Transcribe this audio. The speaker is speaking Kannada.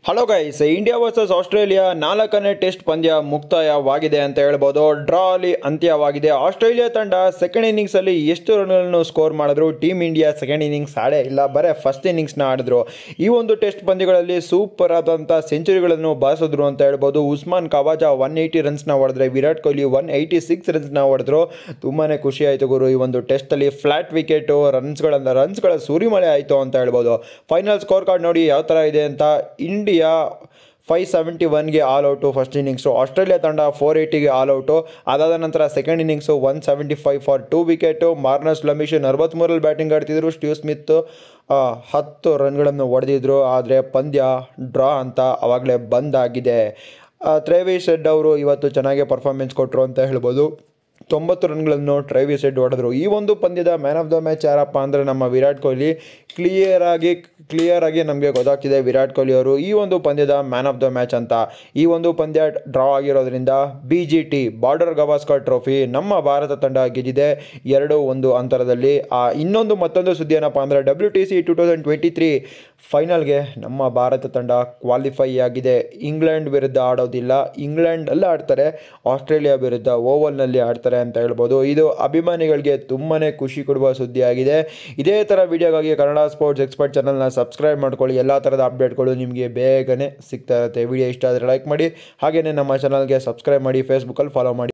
hello guys India versus Australia ನಾಲ್ಕನೇ ಟೆಸ್ಟ್ ಪಂದ್ಯ ಮುಕ್ತಾಯವಾಗಿದೆ ಅಂತ ಹೇಳ್ಬೋದು ಡ್ರಾ ಅಲ್ಲಿ ಅಂತ್ಯವಾಗಿದೆ ಆಸ್ಟ್ರೇಲಿಯಾ ತಂಡ ಸೆಕೆಂಡ್ ಇನ್ನಿಂಗ್ಸಲ್ಲಿ ಎಷ್ಟು ರನ್ಗಳನ್ನು ಸ್ಕೋರ್ ಮಾಡಿದ್ರು ಟೀಮ್ ಇಂಡಿಯಾ ಸೆಕೆಂಡ್ ಇನ್ನಿಂಗ್ಸ್ ಆಡೇ ಇಲ್ಲ ಬರೀ ಫಸ್ಟ್ ಇನ್ನಿಂಗ್ಸ್ನ ಆಡಿದ್ರು ಈ ಒಂದು ಟೆಸ್ಟ್ ಪಂದ್ಯಗಳಲ್ಲಿ ಸೂಪರ್ ಆದಂಥ ಸೆಂಚುರಿಗಳನ್ನು ಬಾರಿಸಿದ್ರು ಅಂತ ಹೇಳ್ಬೋದು ಉಸ್ಮಾನ್ ಕವಾಜಾ ಒನ್ ಏಯ್ಟಿ ರನ್ಸ್ನ ಹೊಡೆದ್ರೆ Virat Kohli one eighty six ರನ್ಸ್ನ ಹೊಡೆದ್ರು ತುಂಬಾ ಖುಷಿ ಆಯಿತು ಗುರು ಈ ಒಂದು ಟೆಸ್ಟಲ್ಲಿ ಫ್ಲಾಟ್ ವಿಕೆಟು ರನ್ಸ್ಗಳಿಂದ ರನ್ಸ್ಗಳ ಸುರಿಮಳೆ ಆಯಿತು ಅಂತ ಹೇಳ್ಬೋದು ಫೈನಲ್ ಸ್ಕೋರ್ ಕಾರ್ಡ್ ನೋಡಿ ಯಾವ ಥರ ಇದೆ ಅಂತ ಇಂಡಿಯಾ ಫೈವ್ ಸೆವೆಂಟಿ ಒನ್ಗೆ all out first innings Australia ತಂಡ ಫೋರ್ ಏಯ್ಟಿಗೆ ಆಲ್ ಔಟು ಅದಾದ ನಂತರ second innings one seventy five for two wicket Marnus ಲಮಿಶ್ ನಲವತ್ತ್ಮೂರಲ್ಲಿ ಬ್ಯಾಟಿಂಗ್ ಆಡ್ತಿದ್ರು ಸ್ಟೀವ್ ಸ್ಮಿತ್ ಆ, ಹತ್ತು ರನ್ಗಳನ್ನು ಹೊಡೆದಿದ್ರು ಆದರೆ ಪಂದ್ಯ ಡ್ರಾ ಅಂತ ಆವಾಗಲೇ ಬಂದಾಗಿದೆ ತ್ರೇವಿಸ್ ಶೆಡ್ ಅವರು ಇವತ್ತು ಚೆನ್ನಾಗಿ ಪರ್ಫಾರ್ಮೆನ್ಸ್ ಕೊಟ್ಟರು ಅಂತ ಹೇಳ್ಬೋದು ತೊಂಬತ್ತು ರನ್ಗಳನ್ನು ಟ್ರೈವಿಸ್ ಹೆಡ್ ಹೊಡೆದ್ರು ಈ ಒಂದು ಪಂದ್ಯದ ಮ್ಯಾನ್ ಆಫ್ ದ ಮ್ಯಾಚ್ ಯಾರಪ್ಪ ಅಂದರೆ ನಮ್ಮ ವಿರಾಟ್ ಕೊಹ್ಲಿ ಕ್ಲಿಯರ್ ಆಗಿ ಕ್ಲಿಯರ್ ಆಗಿ ನಮಗೆ ಗೊತ್ತಾಗ್ತಿದೆ ವಿರಾಟ್ ಕೊಹ್ಲಿ ಅವರು ಈ ಒಂದು ಪಂದ್ಯದ ಮ್ಯಾನ್ ಆಫ್ ದ ಮ್ಯಾಚ್ ಅಂತ ಈ ಒಂದು ಪಂದ್ಯ ಡ್ರಾ ಆಗಿರೋದ್ರಿಂದ B G T Border Gavaskar trophy ನಮ್ಮ ಭಾರತ ತಂಡ ಗೆದ್ದಿದೆ ಎರಡು ಒಂದು ಅಂತರದಲ್ಲಿ ಆ ಇನ್ನೊಂದು ಮತ್ತೊಂದು ಸುದ್ದಿ ಏನಪ್ಪ ಅಂದರೆ W T C two thousand twenty three ಫೈನಲ್ಗೆ ನಮ್ಮ ಭಾರತ ತಂಡ ಕ್ವಾಲಿಫೈ ಆಗಿದೆ ಇಂಗ್ಲೆಂಡ್ ವಿರುದ್ಧ ಆಡೋದಿಲ್ಲ ಇಂಗ್ಲೆಂಡಲ್ಲಿ ಆಡ್ತಾರೆ ಆಸ್ಟ್ರೇಲಿಯಾ ವಿರುದ್ಧ ಓವಲ್ನಲ್ಲಿ ಆಡ್ತಾರೆ ಅಂತ ಹೇಳ್ಬೋದು ಇದು ಅಭಿಮಾನಿಗಳಿಗೆ ತುಂಬಾ ಖುಷಿ ಕೊಡುವ ಸುದ್ದಿಯಾಗಿದೆ ಇದೇ ಥರ ವಿಡಿಯೋಗಾಗಿ ಕನ್ನಡ ಸ್ಪೋರ್ಟ್ಸ್ ಎಕ್ಸ್ಪರ್ಟ್ ಚಾನಲ್ನ ಸಬ್ಸ್ಕ್ರೈಬ್ ಮಾಡ್ಕೊಳ್ಳಿ ಎಲ್ಲ ಥರದ ಅಪ್ಡೇಟ್ಗಳು ನಿಮಗೆ ಬೇಗನೆ ಸಿಗ್ತಾ ಇರುತ್ತೆ ವಿಡಿಯೋ ಇಷ್ಟ ಆದರೆ ಲೈಕ್ ಮಾಡಿ ಹಾಗೆಯೇ ನಮ್ಮ ಚಾನಲ್ಗೆ ಸಬ್ಸ್ಕ್ರೈಬ್ ಮಾಡಿ ಫೇಸ್ಬುಕ್ಕಲ್ಲಿ ಫಾಲೋ ಮಾಡಿ